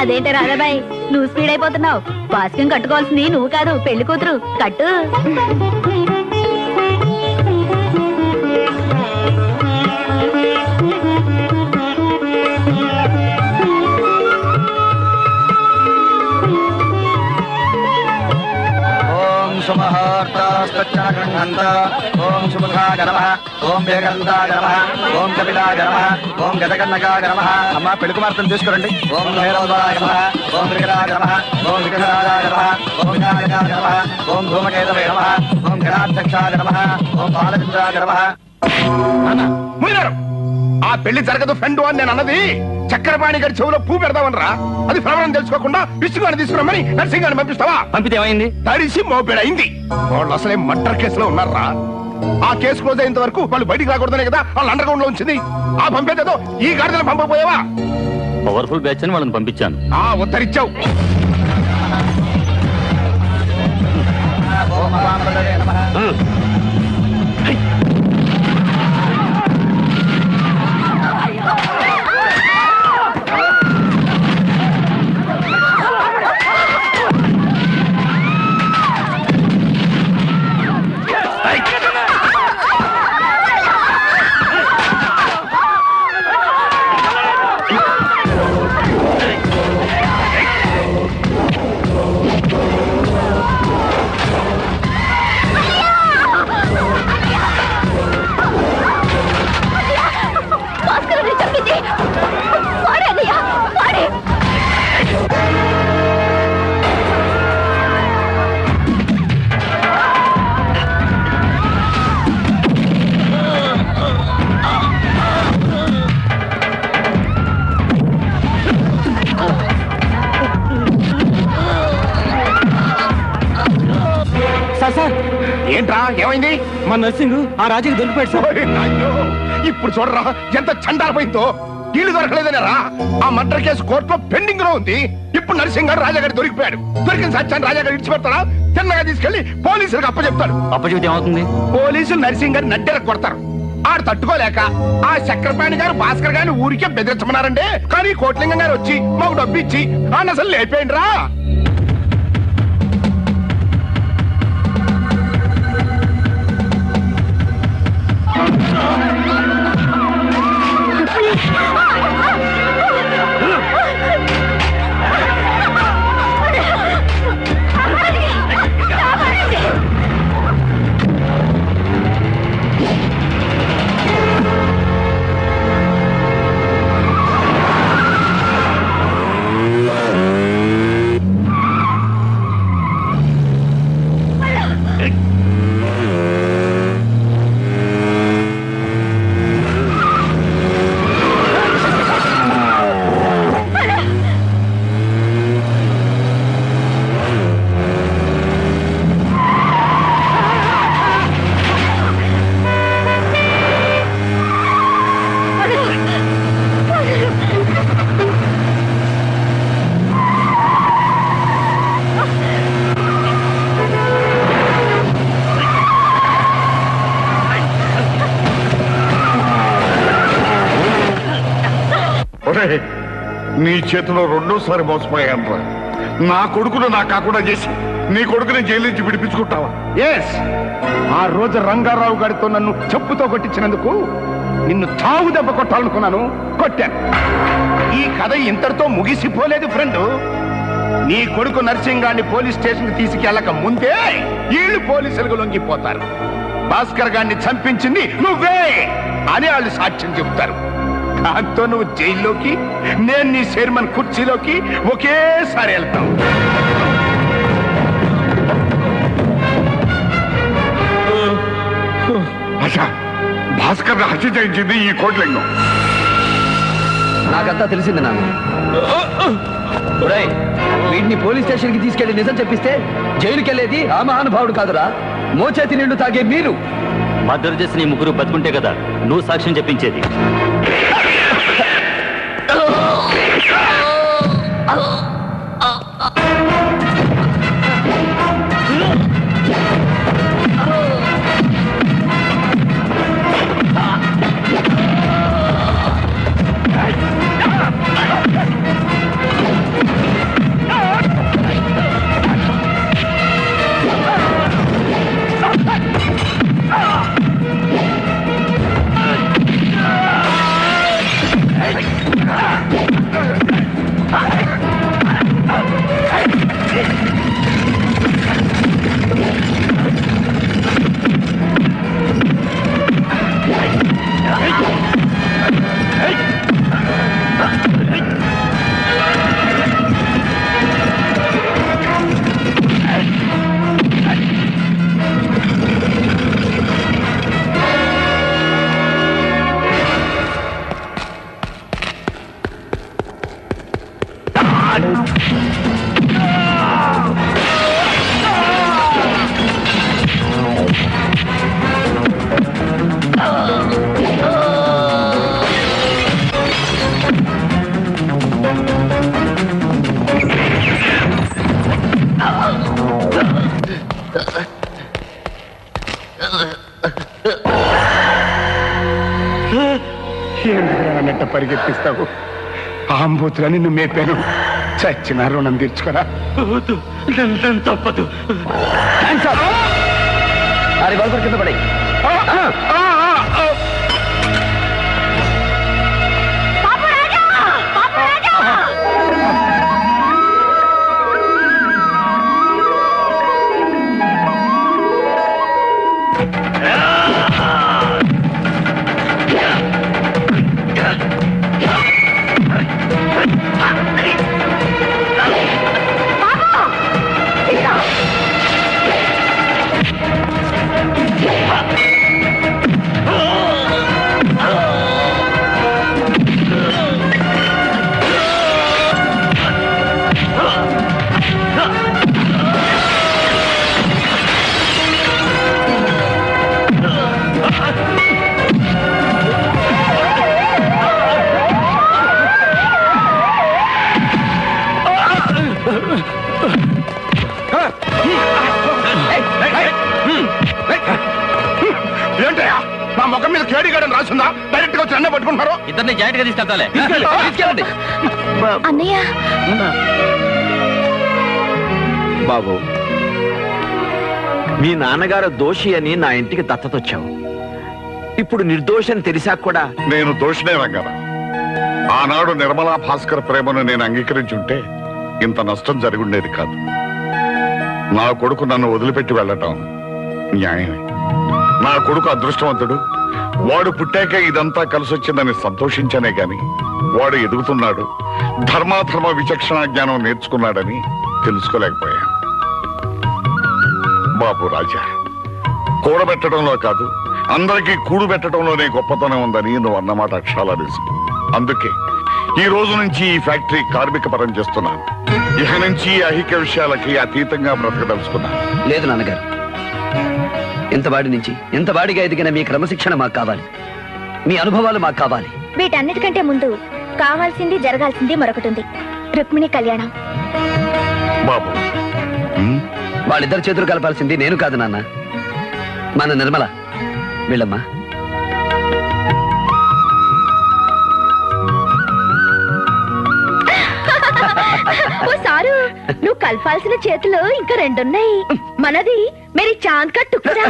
అదేంటి రాధాబాయ్ నువ్వు స్పీడ్ అయిపోతున్నావు వాస్కం కట్టుకోవాల్సింది నువ్వు కాదు పెళ్లి కూతురు కట్టు ఓం సుమహోర్తాస్తచ్చనగృహంత ఓం సుముఖాయ నమః ఓం వేగంతాయ నమః ఓం కపిలాయ నమః ఓం గజకన్నకాయ నమః అమ్మ పెళ్లి కుమార్తెను తీసుకురండి ఓం భైరవాయ నమః ఓం విగ్రహాయ నమః ఓం విగ్రహాయ నమః ఓం వినాయకాయ నమః ఓం ధూమకేతవే నమః ఓం గణాధ్యక్షాయ నమః ఓం బాలచంద్రాయ నమః ముయ్యారు ఆ పెళ్లి జరగదు ఫ్రెండ్ అని నేను అన్నది చక్రపాణి గారి చెవులో పూ పెడదామనరా అది ప్రమాణం తెలుసుకోకుండా విష్ణుగాని తీసుకురమ్మని నర్సింగాన్ని పంపిస్తావా పంపితే ఏమైంది తడిసి మోపెడైంది వాళ్ళు అసలే మర్డర్ కేసులో ఉన్నారా ఆ కేసు క్లోజ్ అయ్యేంత వరకు వాళ్ళు బయటికి రాకూడదనే కదా వాళ్ళు అండర్ గ్రౌండ్ లో ఉంచింది ఆ పంపేదేదో ఈ గాడిదలు పంపపోయావా పవర్ఫుల్ బ్యాచ్ అని వాళ్ళని పంపించాను ఆ ఉత్తరిచ్చావు ఓం అవాంబలవే నమః భాస్కరుని చంపింది వాడే అన్నయ్య వాడే సార్ సార్ ఏంట్రా ఏమైంది మా నర్సింగ్ ఆ రాజుకి దొరికిపోయాడు సార్ ఓయ్ నాయనో, ఇప్పుడు చూడరా ఎంత చండాలపోయిందో ఇల్లు దొరకలేదనేరా ఆ మర్డర్ కేసు కోర్టులో పెండింగ్ లో ఉంది ఇప్పుడు నరసింహ గారు రాజాగారి దొరికిపోయాడు దొరికిన సత్యాన్ని రాజాగారు ఇడిచిపెడతారా తిన్నగా తీసుకెళ్లి పోలీసులకు అప్పచెప్తాడు అప్పచెబితే ఏమవుతుంది పోలీసులు నరసింహ గారిని నడ్డెర కొడతారు ఆడు తట్టుకోలేక ఆ చక్రపాణి గారు భాస్కర్ గారిని ఊరికే బెదిరించమన్నారంటే కానీ కోట్లింగం గారు వచ్చి మాకు డబ్బు ఇచ్చి ఆయన అసలు లేపేయండి రా ఒరేయ్, నీ చేతిలో రెండోసారి మోసపోయాను రా నా కొడుకును నా కాకుండా చేసి నీ కొడుకుని జైలు నుంచి విడిపించుకుంటావా ఎస్ ఆ రోజు రంగారావు గారితో నన్ను చెప్పుతో కొట్టించినందుకు నిన్ను చావు దెబ్బ కొట్టాలనుకున్నాను కొట్టాను ఈ కథ ఇంతటితో ముగిసిపోలేదు ఫ్రెండ్ నీ కొడుకు నర్సింగాన్ని పోలీస్ స్టేషన్ కి తీసుకెళ్ళక ముందే వీళ్ళు పోలీసులకు లొంగిపోతారు భాస్కర్ గారిని చంపించింది నువ్వే అని వాళ్ళు సాక్ష్యం చెబుతారు దాంతో నువ్వు జైల్లోకి నేను నీ చైర్మన్ కుర్చీలోకి ఒకేసారి వెళ్తాం అచ్చా భాస్కర్ హత్య చేయించింది ఈ కోట్లింగం నాకంతా తెలిసింది నాన్న ఒరేయ్, వీడిని పోలీస్ స్టేషన్ కి తీసుకెళ్లి నిజం చెప్పిస్తే జైలుకి వెళ్ళేది ఆ మహానుభావుడు కాదురా మోచేతి నీళ్లు తాగే మీరు మర్డర్ చేసిన ఈ ముగ్గురు బతుకుంటే కదా నువ్వు సాక్ష్యం చెప్పించేది ఎందుకు అన్నట్ట పరిగెత్తిస్తావు ఆంబూతుల నిన్ను మేపాను చచ్చిన రుణం తీర్చుకోరా తప్పదు అది బల్బర్ కింద పడి ఏంటయ్యా నా ముఖం మీద కేడిగాడని రాసిందా డైరెక్ట్ గా వచ్చి నన్నే పట్టుకుంటున్నారు ఇద్దరిని జాయింట్ గా తీసుకెళ్తాలే తీసుకెళ్ళండి అన్నయ్య బాబు మీ నాన్నగారు దోషి అని నా ఇంటికి దత్తతొచ్చావు ఇప్పుడు నిర్దోషని తెలిసాక కూడా నేను దోషినే రంగారా ఆనాడు నిర్మలా భాస్కర్ ప్రేమను నేను అంగీకరించుంటే ఇంత నష్టం జరుగుండేది కాదు నా కొడుకు నన్ను వదిలిపెట్టి వెళ్ళటం న్యాయమే నా కొడుకు అదృష్టవంతుడు వాడు పుట్టాక ఇదంతా కలిసొచ్చిందని సంతోషించానే గాని వాడు ఎదుగుతున్నాడు ధర్మాధర్మ విచక్షణ జ్ఞానం నేర్చుకున్నాడని తెలుసుకోలేకపోయాను బాబు రాజా కూడబెట్టడంలో కాదు అందరికీ కూడు పెట్టడంలోనే గొప్పతనం ఉందని నువ్వు అన్నమాట అక్షరాల నిజం అందుకే ఈ రోజు నుంచి ఈ ఫ్యాక్టరీ కార్మిక పరం చేస్తున్నాను ఇక నుంచి ఈ అహిక విషయాలకి అతీతంగా బ్రతకదలుచుకున్నాను లేదు నాన్నగారు ఎంత వాడి నుంచి ఎంత వాడిగా ఎదిగిన మీ క్రమశిక్షణ మాకు కావాలి మీ అనుభవాలు మాకు కావాలి వీటన్నిటికంటే ముందు కావాల్సింది జరగాల్సింది మరొకటి ఉంది రుక్మిణి కళ్యాణం బాబు ఉమ్, వాళ్ళిద్దరు చేతులు కలపాల్సింది నేను కాదు నాన్న మన నిర్మల వీళ్ళమ్మా ఓ సారు నువ్వు కలపాల్సిన చేతులు ఇంకా రెండున్నాయి మనది మేరీ చాంద్ కా టుక్కురా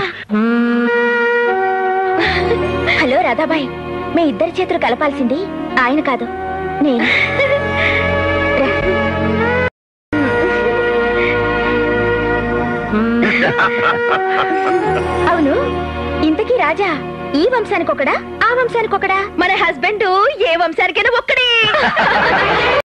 హలో రాధాబాయ్ మీ ఇద్దరి చేతులు కలపాల్సింది ఆయన కాదు నేను రా. అవును ఇంతకీ రాజా ఈ వంశానికి ఒకడా ఆ వంశానికి ఒకడా మన హస్బెండ్ ఏ వంశానికైనా ఒక్కడే